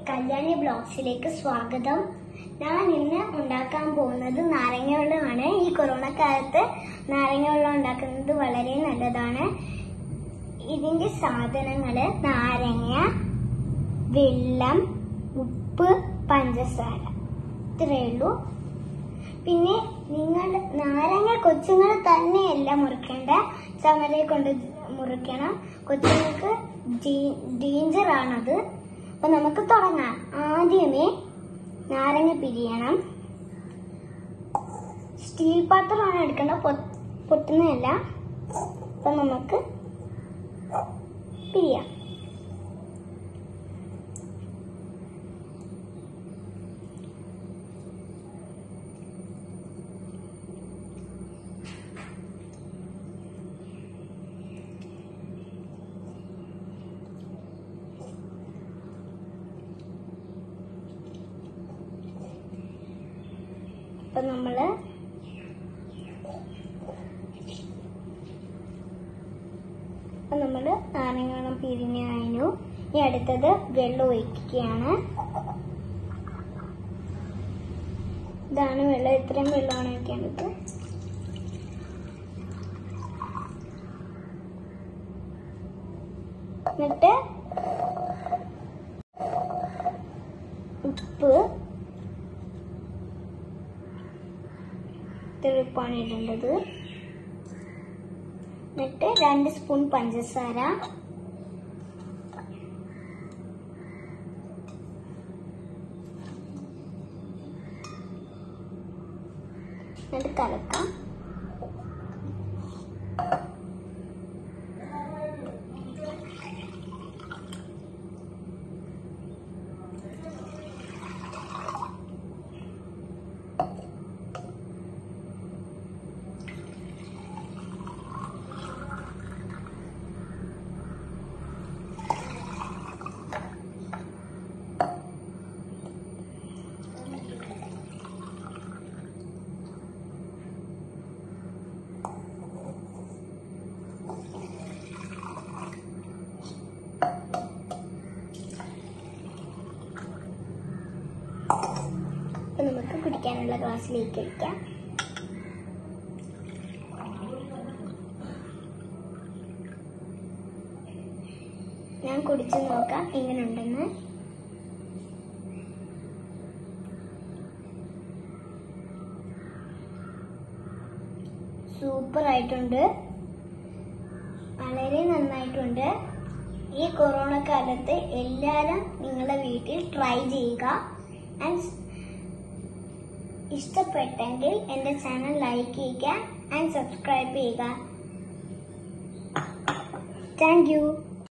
കല്യാണി ബ്ലോഗ്സിലേക്ക് സ്വാഗതം ഞാൻ ഇന്ന് ഉണ്ടാക്കാൻ പോകുന്നത് നാരങ്ങ വെള്ളമാണ് ഈ കൊറോണ കാലത്ത് നാരങ്ങ വെള്ളം ഉണ്ടാക്കുന്നത് വളരെ നല്ലതാണ് ഇതിന്റെ സാധനങ്ങള് നാരങ്ങ വെള്ളം ഉപ്പ് പഞ്ചസാര ഇത്രയേ ഉള്ളൂ പിന്നെ നിങ്ങൾ നാരങ്ങ കൊച്ചുങ്ങൾ തന്നെയല്ല മുറിക്കേണ്ട ചമരയെ കൊണ്ട് മുറിക്കണം കൊച്ചുങ്ങൾക്ക് ഡേഞ്ചർ ആണത് അപ്പൊ നമുക്ക് തുടങ്ങാം ആദ്യമേ നാരങ്ങ പിരിയണം സ്റ്റീൽ പാത്രമാണ് എടുക്കേണ്ടത് പൊ- പൊട്ടുന്നതല്ല അപ്പൊ നമുക്ക് പിരിയാം അപ്പൊ നമ്മള് അപ്പൊ നമ്മള് നാരങ്ങളും പിരിഞ്ഞു കഴിഞ്ഞു ഇനി അടുത്തത് വെള്ളം ഒഴിക്കുകയാണ് ഇതാണ് വെള്ളം ഇത്രയും വെള്ളമാണ് ഒഴിക്കേണ്ടത് എന്നിട്ട് ഉപ്പ് തെളിപ്പാണ് ഇടേണ്ടത് എന്നിട്ട് രണ്ട് സ്പൂൺ പഞ്ചസാര എന്നിട്ട് കലക്കാം അപ്പൊ നമുക്ക് കുടിക്കാനുള്ള ഗ്ലാസ്സിലേക്ക് ഒഴിക്കാം ഞാൻ കുടിച്ചു നോക്കാം എങ്ങനെയുണ്ടെന്ന് സൂപ്പർ ആയിട്ടുണ്ട് വളരെ നന്നായിട്ടുണ്ട് ഈ കൊറോണ കാലത്ത് എല്ലാവരും നിങ്ങളുടെ വീട്ടിൽ ട്രൈ ചെയ്യുക ആൻഡ് ഇഷ്ടപ്പെട്ടെങ്കിൽ എൻ്റെ ചാനൽ ലൈക്ക് ചെയ്യുക ആൻഡ് സബ്സ്ക്രൈബ് ചെയ്യുക താങ്ക് യു